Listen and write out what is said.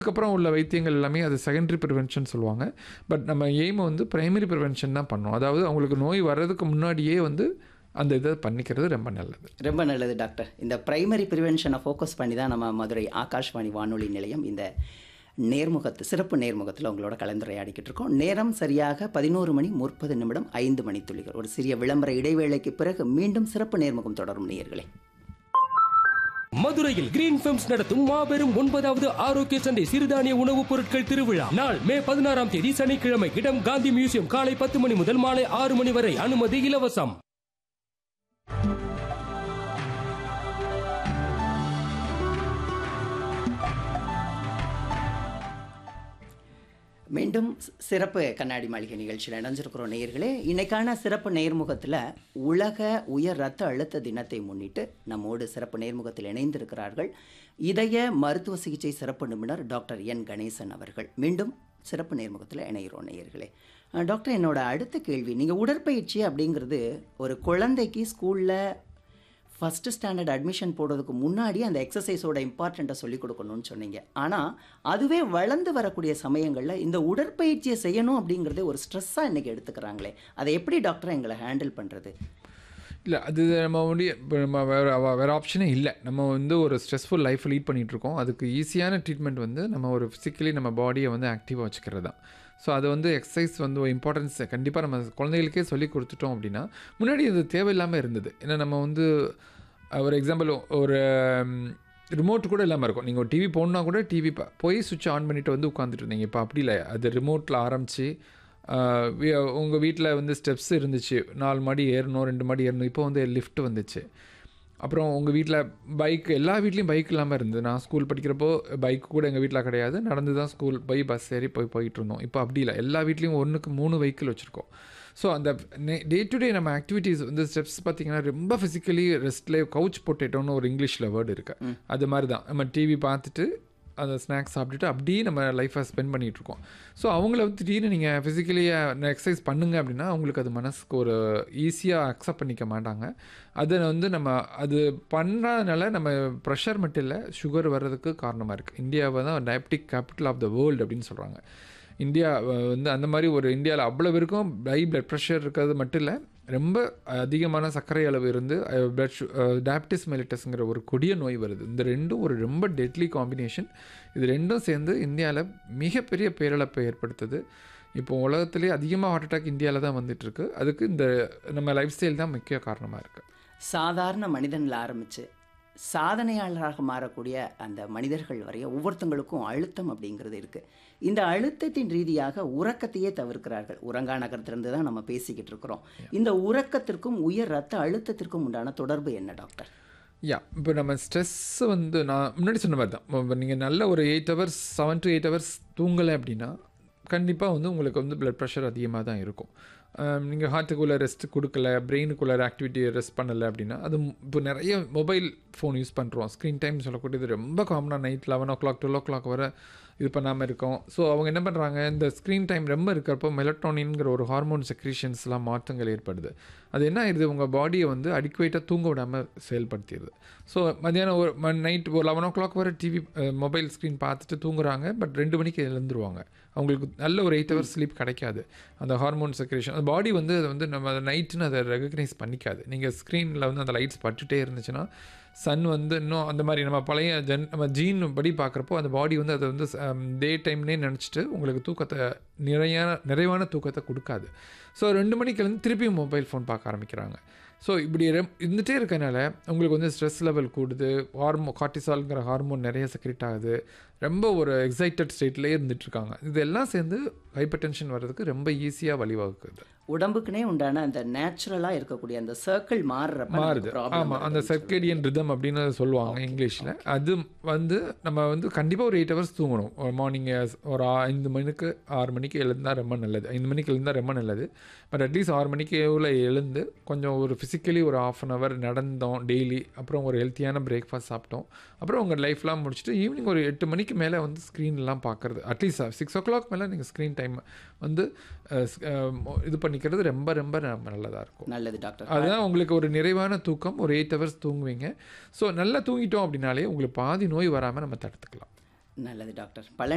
அதுக்கப்புறம் உள்ள வைத்தியங்கள் எல்லாமே அது செகண்டரி ப்ரிவென்ஷன் சொல்லுவாங்க பட் நம்ம எய்ம் வந்து பிரைமரி ப்ரிவென்ஷன் தான் பண்ணோம் அதாவது அவங்களுக்கு நோய் வர்றதுக்கு முன்னாடியே வந்து அந்த இதை பண்ணிக்கிறது ரொம்ப நல்லது ரொம்ப நல்லது டாக்டர் இந்த பிரைமரி ப்ரிவென்ஷனை ஃபோக்கஸ் பண்ணி தான் நம்ம மதுரை ஆகாஷ்வாணி வானொலி நிலையம் இந்த நேர்முகத்து சிறப்பு நேர்முகத்தில் உங்களோட கலந்துரையாடிக்கிட்டு இருக்கோம் நேரம் சரியாக பதினோரு மணி முப்பது நிமிடம் ஐந்து மணி துளிகள் ஒரு சிறிய விளம்பர இடைவேளைக்கு பிறகு மீண்டும் சிறப்பு நேர்முகம் தொடரும் நேயர்களே மதுரையில் கிரீன் ஃபிலிம்ஸ் நடத்தும் மாபெரும் ஒன்பதாவது ஆரோக்கிய சந்தை சிறுதானிய உணவுப் பொருட்கள் திருவிழா நாள் மே பதினாறாம் தேதி சனிக்கிழமை இடம் காந்தி மியூசியம் காலை பத்து மணி முதல் மாலை ஆறு மணி வரை அனுமதி இலவசம் மீண்டும் சி- சிறப்பு கண்ணாடி மாளிகை நிகழ்ச்சியில் இணைஞ்சிருக்கிறோம் நேயர்களே இன்னைக்கான சிறப்பு நேர்முகத்தில் உலக உயர் ரத்த அழுத்த தினத்தை முன்னிட்டு நம்மோடு சிறப்பு நேர்முகத்தில் இணைந்திருக்கிறார்கள் இதய மருத்துவ சிகிச்சை சிறப்பு நிபுணர் டாக்டர் என் கணேசன் அவர்கள் மீண்டும் சிறப்பு நேர்முகத்தில் இணைகிறோம் நேயர்களே அஹ் டாக்டர் என்னோட அடுத்த கேள்வி நீங்கள் உடற்பயிற்சி அப்படிங்கிறது ஒரு குழந்தைக்கு ஸ்கூலில் ஃபஸ்ட்டு ஸ்டாண்டர்ட் அட்மிஷன் போடுறதுக்கு முன்னாடி அந்த எக்ஸசைஸோட இம்பார்ட்டண்ட்டை சொல்லிக் கொடுக்கணும்னு சொன்னீங்க ஆனால் அதுவே வளர்ந்து வரக்கூடிய சமயங்களில் இந்த உடற்பயிற்சியை செய்யணும் அப்படிங்கிறதே ஒரு ஸ்ட்ரெஸ்ஸாக இன்றைக்கி எடுத்துக்கிறாங்களே அதை எப்படி டாக்டர் எங்களை ஹேண்டில் பண்ணுறது இல்லை அது நம்ம வந்து இப்போ நம்ம வேறு வேறு ஆப்ஷனே இல்லை நம்ம வந்து ஒரு ஸ்ட்ரெஸ்ஃபுல் லைஃப் லீட் பண்ணிகிட்டு இருக்கோம் அதுக்கு ஈஸியான ட்ரீட்மெண்ட் வந்து நம்ம ஒரு ஃபிசிக்கலி நம்ம பாடியை வந்து ஆக்டிவாக வச்சுக்கிறது தான் ஸோ அது வந்து எக்ஸசைஸ் வந்து ஒரு இம்பார்ட்டன்ஸ் கண்டிப்பாக நம்ம குழந்தைகளுக்கே சொல்லி கொடுத்துட்டோம் அப்படின்னா முன்னாடி இது தேவையில்லாமல் இருந்தது ஏன்னா நம்ம வந்து அஹ், ஒரு எக்ஸாம்பிள் ஒரு ரிமோட் கூட இல்லாமல் இருக்கும் நீங்கள் ஒரு டிவி போடணுன்னா கூட டிவி போய் சுவிட்ச் ஆன் பண்ணிட்டு வந்து உட்காந்துட்டு இருந்தீங்க இப்போ அப்படி இல்லை அது ரிமோட்டில் ஆரம்பித்து உங்கள் வீட்டில் வந்து ஸ்டெப்ஸ் இருந்துச்சு நாலு மாடி ஏறணும் ரெண்டு மாடி ஏறணும் இப்போ வந்து லிஃப்ட் வந்துச்சு அப்புறம் உங்கள் வீட்டில் பைக் எல்லா வீட்லேயும் பைக் இல்லாமல் இருந்தது நான் ஸ்கூல் படிக்கிறப்போ பைக் கூட எங்கள் வீட்டில் கிடையாது நடந்து தான் ஸ்கூல் போய் பஸ் ஏறி போய் போயிட்டு இருந்தோம் இப்போ அப்படி இல்லை எல்லா வீட்லேயும் ஒன்றுக்கு மூணு வெஹிக்கிள் வச்சுருக்கோம் ஸோ அந்த டே டு டே நம்ம ஆக்டிவிட்டீஸ் வந்து ஸ்டெப்ஸ் பார்த்தீங்கன்னா ரொம்ப ஃபிசிக்கலி ரெஸ்ட்லேயே கவுச் பொட்டேட்டோன்னு ஒரு இங்கிலீஷில் வேர்டு இருக்குது அது மாதிரி தான் நம்ம டிவி பார்த்துட்டு அந்த ஸ்நாக்ஸ் சாப்பிட்டுட்டு அப்படியே நம்ம லைஃப்பை ஸ்பெண்ட் பண்ணிகிட்டு இருக்கோம் ஸோ அவங்கள வந்து திடீர்னு நீங்கள் ஃபிசிக்கலியாக எக்ஸசைஸ் பண்ணுங்க அப்படின்னா அவங்களுக்கு அது மனசுக்கு ஒரு ஈஸியாக அக்செப்ட் பண்ணிக்க மாட்டாங்க அதை வந்து நம்ம அது பண்ணுறதுனால நம்ம ப்ரெஷர் மட்டும் இல்லை சுகர் வர்றதுக்கு காரணமாக இருக்குது இந்தியாவை தான் diabetic capital of the world அப்படின்னு சொல்கிறாங்க இந்தியா அஹ், வந்து அந்த மாதிரி ஒரு இந்தியாவில் அவ்வளோ பேருக்கும் ஹை பிளட் ப்ரெஷர் இருக்கிறது மட்டும் இல்லை ரொம்ப அதிகமான சர்க்கரை அளவு இருந்து பிளட் டயபிட்டிஸ் மெலிட்டஸ்ங்கிற ஒரு கொடிய நோய் வருது இந்த ரெண்டும் ஒரு ரொம்ப டெட்லி காம்பினேஷன் இது ரெண்டும் சேர்ந்து இந்தியாவில் மிகப்பெரிய பேரிழப்பை ஏற்படுத்துது இப்போ உலகத்திலே அதிகமாக ஹார்ட் அட்டாக் இந்தியாவில் தான் வந்துட்டுருக்கு அதுக்கு இந்த நம்ம லைஃப் ஸ்டைல் தான் முக்கிய காரணமாக இருக்குது சாதாரண மனிதனில் ஆரம்பித்து சாதனையாளராக மாறக்கூடிய அந்த மனிதர்கள் வரைய ஒவ்வொருத்தங்களுக்கும் அழுத்தம் அப்படிங்கிறது இருக்குது இந்த அழுத்தத்தின் ரீதியாக உறக்கத்தையே தவிர்க்கிறார்கள் உறங்கா நகரத்திலிருந்து தான் நம்ம பேசிக்கிட்டு இருக்கிறோம் இந்த உறக்கத்திற்கும் உயர் ரத்த அழுத்தத்திற்கும் உண்டான தொடர்பு என்ன டாக்டர் யா இப்போ நம்ம ஸ்ட்ரெஸ் வந்து நான் முன்னாடி சொன்ன மாதிரி தான் நீங்கள் நல்ல ஒரு eight hours seven to eight hours தூங்கலை அப்படின்னா கண்டிப்பாக வந்து உங்களுக்கு வந்து பிளட் ப்ரெஷர் அதிகமாக தான் இருக்கும் நீங்கள் ஹார்ட்டுக்குள்ளே ரெஸ்ட் கொடுக்கல பிரெயினுக்குள்ளே ஆக்டிவிட்டி ரெஸ்ட் பண்ணலை அப்படின்னா அது மு- இப்போ நிறைய மொபைல் ஃபோன் யூஸ் பண்ணுறோம் ஸ்க்ரீன் டைம் சொல்லக்கூடியது ரொம்ப காமனாக night eleven o'clock twelve o'clock வரை இது பண்ணாமல் இருக்கோம் ஸோ அவங்க என்ன பண்ணுறாங்க இந்த ஸ்க்ரீன் டைம் ரொம்ப இருக்கிறப்போ மெலட்டோனின்ங்கிற ஒரு ஹார்மோன் செக்ரீஷன்ஸ்லாம் மாற்றங்கள் ஏற்படுது அது என்ன ஆயிடுது உங்கள் பாடியை வந்து அடிக்குவேட்டாக தூங்க விடாமல் செயல்படுத்திடுது ஸோ மத்தியானம் ஒரு நைட் ஒரு லெவன் ஓ கிளாக் வரை டிவி மொபைல் ஸ்க்ரீன் பார்த்துட்டு தூங்குறாங்க பட் ரெண்டு மணிக்கு எழுந்துருவாங்க அவங்களுக்கு நல்ல ஒரு எயிட் ஹவர்ஸ் ஸ்லீப் கிடைக்காது அந்த ஹார்மோன் செக்ரேஷன் அந்த பாடி வந்து அதை வந்து நம்ம நைட்டுன்னு அதை ரெகக்னைஸ் பண்ணிக்காது நீங்கள் ஸ்க்ரீனில் வந்து அந்த லைட்ஸ் பட்டுட்டே இருந்துச்சுன்னா சன் வந்து இன்னும் அந்த மாதிரி நம்ம பழைய ஜென் நம்ம ஜீன் படி பார்க்குறப்போ அந்த பாடி வந்து அதை வந்து டே டைம்னே நினச்சிட்டு உங்களுக்கு தூக்கத்தை நிறையான நிறைவான தூக்கத்தை கொடுக்காது ஸோ ரெண்டு மணிக்கு எழுந்து திருப்பியும் மொபைல் ஃபோன் பார்க்க ஆரம்பிக்கிறாங்க ஸோ இப்படி ரெம் இருந்துகிட்டே இருக்கனால உங்களுக்கு வந்து ஸ்ட்ரெஸ் லெவல் கூடுது ஹார்மோ கார்டிசால்ங்கிற ஹார்மோன் நிறைய செக்ரேட் ஆகுது ரொம்ப ஒரு எக்ஸைட்டட் ஸ்டேட்லேயே இருந்துகிட்ருக்காங்க இதெல்லாம் சேர்ந்து ஹைப்பர் டென்ஷன் வர்றதுக்கு ரொம்ப ஈஸியாக வழிவகுக்குது உடம்புக்குனே உண்டான அந்த நேச்சுரலாக இருக்கக்கூடிய அந்த சர்க்கிள் மாறுறப்ப மாறுது ஆமாம் அந்த சர்க்கேடியன் ரிதம் அப்படின்னு சொல்லுவாங்க இங்கிலீஷில் அது வந்து நம்ம வந்து கண்டிப்பாக ஒரு எயிட் ஹவர்ஸ் தூங்கணும் மார்னிங் ஒரு ஆ- ஐந்து மணிக்கு ஆறு மணிக்கு எழுந்தால் ரொம்ப நல்லது ஐந்து மணிக்கு எழுந்தால் ரொம்ப நல்லது பட் அட்லீஸ்ட் ஆறு மணிக்கு உள்ள எழுந்து கொஞ்சம் ஒரு ஃபிசிக்கலி ஒரு ஆஃப் அன் ஹவர் நடந்தோம் டெய்லி அப்புறம் ஒரு ஹெல்த்தியான பிரேக்ஃபாஸ்ட் சாப்பிட்டோம் அப்புறம் உங்கள் லைஃப்லாம் முடிச்சுட்டு ஈவினிங் ஒரு எட்டு மணிக்கு மேலே வந்து ஸ்க்ரீன்லாம் பார்க்குறது அட்லீஸ்ட் சிக்ஸ் ஓ கிளாக் மேலே நீங்கள் ஸ்க்ரீன் டைம் வந்து அஹ், ஸ்- அஹ், இது பண்ணிக்கிறது ரொம்ப ரொம்ப நல்லதாக இருக்கும் நல்லது டாக்டர் அதுதான் உங்களுக்கு ஒரு நிறைவான தூக்கம் ஒரு எயிட் ஹவர்ஸ் தூங்குவீங்க ஸோ நல்லா தூங்கிட்டோம் அப்படின்னாலே உங்களுக்கு பாதி நோய் வராமல் நம்ம தடுத்துக்கலாம் நல்லது டாக்டர் பல